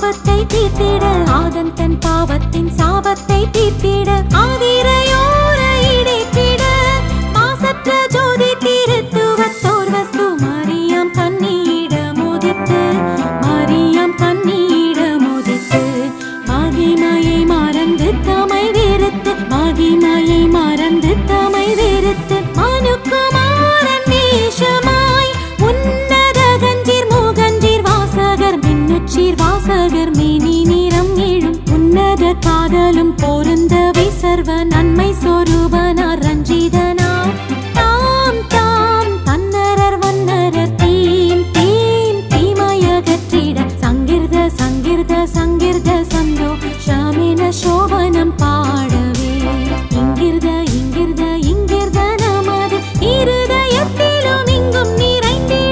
சாபத்தை தீர்த்திட ஆதன் தன் பாவத்தின் சாபத்தை தீர்த்திட ஆதிரையோர இடைத்திட மாசற்ற ஜோதி திருத்துவத்தோர் வஸ்து மரியாம் கண்ணீட மோதித்து மரியாம் கண்ணீட மோதித்து மகிமையை மறந்து தமை வெறுத்து மகிமையை மறந்து தமை வெறுத்து மனுக்குமாரன் வேஷமாய் உன்னத கஞ்சீர் மூகஞ்சீர் வாசகர் மின்னுச்சீர் வாசகர் மேனி நிறம் எழும் உன்னத காதலும் பொருந்தவை சர்வ நன்மை சொரூபனார் ரஞ்சிதனார் தாம் தாம் தன்னரர் வன்னரர் தீம் தீம் தீமயகற்றிட சங்கிர்த சங்கிர்த சங்கிர்த சந்தோ ஷாமின சோபனம் பாடவே இங்கிர்த இங்கிர்த இங்கிர்த நமது இருதயத்திலும் இங்கும் நிறைந்திட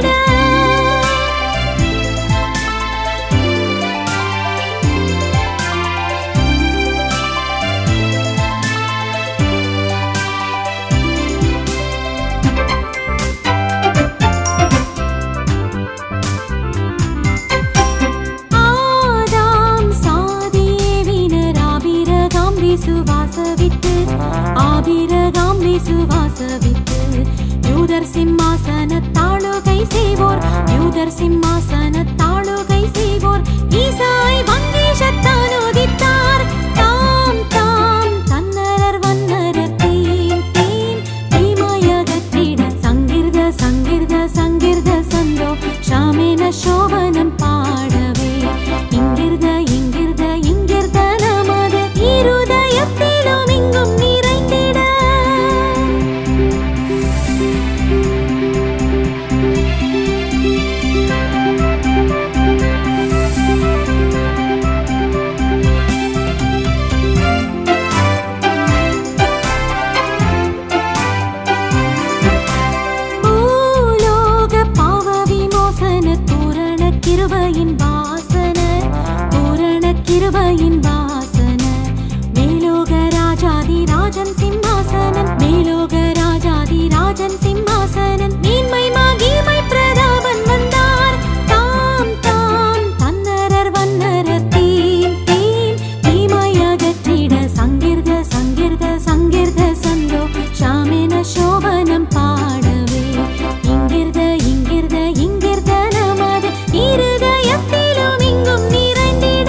ஆதாம் சாதேவினர் ஆபிரகாம் விசுவாசவித்து ஆபிரகாம் விசுவாசவித்து யூதர் சிம்மாசன தாளுகை செய்வோர் யூதர் சிம்மாசன தாளுகை செய்வோர் ஈசாய் வங்கேஷத்தான் உதித்தார் தாம் தாம் தன்னரர் வன்னரர் தீம் தீம் தீமயகற்றிட சங்கிர்த சங்கிர்த சங்கிர்த சந்தோ ஷாமின சோபனம் பாடவே இங்கிர்த இங்கிர்த இங்கிர்த நமது இருதயத்திலும் இங்கும் நிறைந்திட பூலோக பாவ விமோசன பூரண கிருபையின் வாசன பூரண கிருபையின் வாசன மேலோக ராஜாதி ராஜன் சிம்மாசனன் மேலோக ராஜாதி ராஜன் சிம்மாசனன் மேன்மை மகிமை பிரதாபன் வந்தார் தாம் தாம் தன்னரர் வன்னரர் தீம் தீம் தீமையகற்றிட சங்கிர்த சங்கிர்த சங்கிர்த சந்தோ ஷாமின சோபனம் பாடவே இங்கிர்த இங்கிர்த இங்கிர்த நமது இருதயத்திலும் இங்கும் நிறைந்திட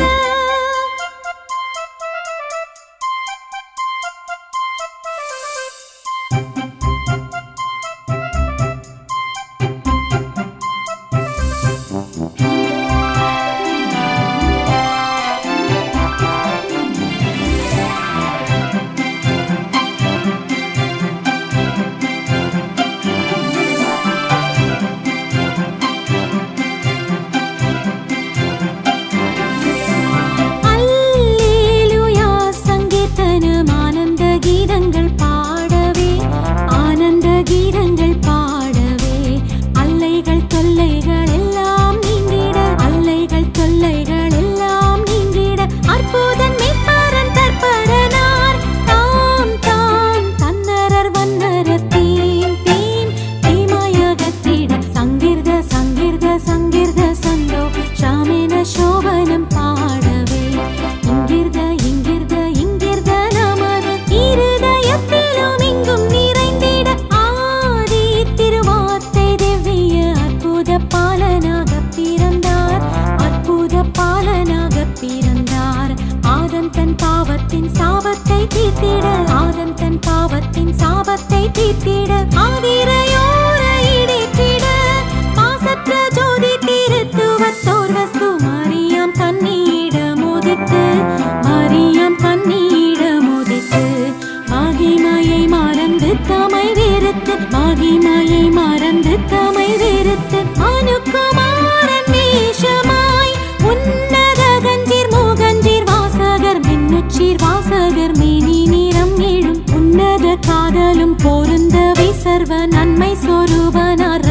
அல்லேலூயா சங்கீர்த்தனம் ஆனந்த கீதங்கள் பாடவே ஆனந்த கீதங்கள் பாடவே அல்லைகள் தொல்லைகள் எல்லாம் நீங்கிட அல்லைகள் தொல்லைகள் எல்லாம் நீங்கிட அற்புதன் மீட்பரன் தற்பரனார் தாம் தாம் தன்னரர் வன்னரர் தீம் தீம் தீமயகத்திட சங்கிர்த சங்கிர்த சங்கிர்த சந்தோ ஷாமின சோபனம் பாடவே இங்கிர்த இங்கிர்த இங்கிர்த நமது இருதயத்திலும் இங்கும் நிறைந்திட ஆதி திருவார்த்தை திவ்ய அற்புத பாலனாக பிறந்தார் அற்புத பாலனாக பிறந்தார் ஆதன் தன் பாவத்தின் சாபத்தை தீர்த்திட ஆதன் தன் பாவத்தின் சாபத்தை தீர்த்திட ஆதிரையோர இடைத்திட மாசற்ற ஜோதி திருத்துவத்தோர் வஸ்து மரியாம் கண்ணீட மோதித்து மரியாம் கண்ணீட மோதித்து மகிமையை மறந்து தமை வெறுத்து மகிமையை மறந்து தமை வெறுத்து அனுக்குமாரன் வேஷமாய் உன்னத கஞ்சீர் மூகஞ்சீர் வாசகர் மின்னுச்சீர் வாசகர் மேனி நிறம் எழும் உன்னத காதலும் பொருந்தவை சர்வ நன்மை சொரூபனார்